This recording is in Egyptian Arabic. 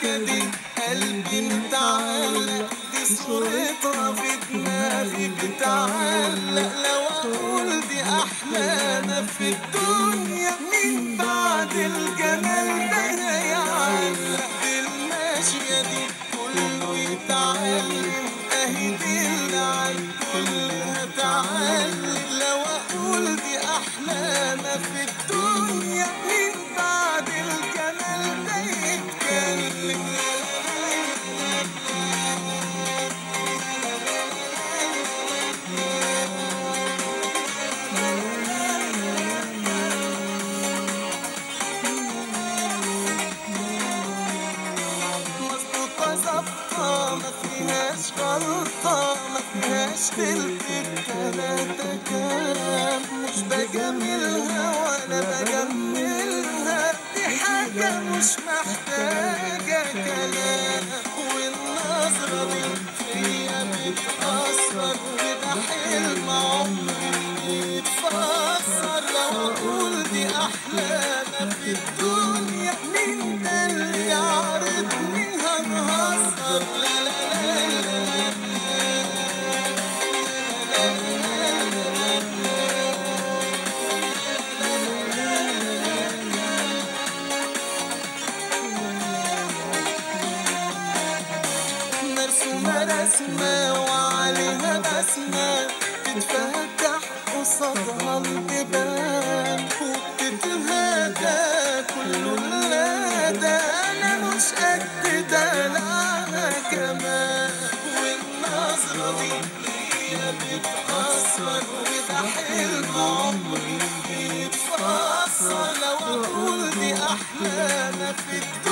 ماشية دي قلبي متعلق دي صورتها في دماغي بتعلق لو اقول دي احلى ما في الدنيا مين بعد الجمال ده هيعلق دي الماشية دي كله يتعلم اهي دي اللي عن كلها تعلم لو اقول دي احلى ما في الدنيا مين بعد الجمال ده يتكلم مظبوطة ظابطة ما فيهاش غلطة ما فيهاش تلت التلاتة كلام مش بجاملها ولا بجملها دي حاجة مش محتاجة كلام والنظرة دي فيا بتأثر وده حلم عمري بيتفسر لو أقول دي أحلى ما في الدنيا مين ده اللي يعرضني هنهزر لا لا لا لا مرسومة رسمة وعليها بسمة تتفتح قصادها الجبال وبتتهادى كل الندى أنا مش قد دلعها كمان والنظرة دي هي بتأثر وده حلم عمري بيتفسر لو أقول دي أحلى ما في الدنيا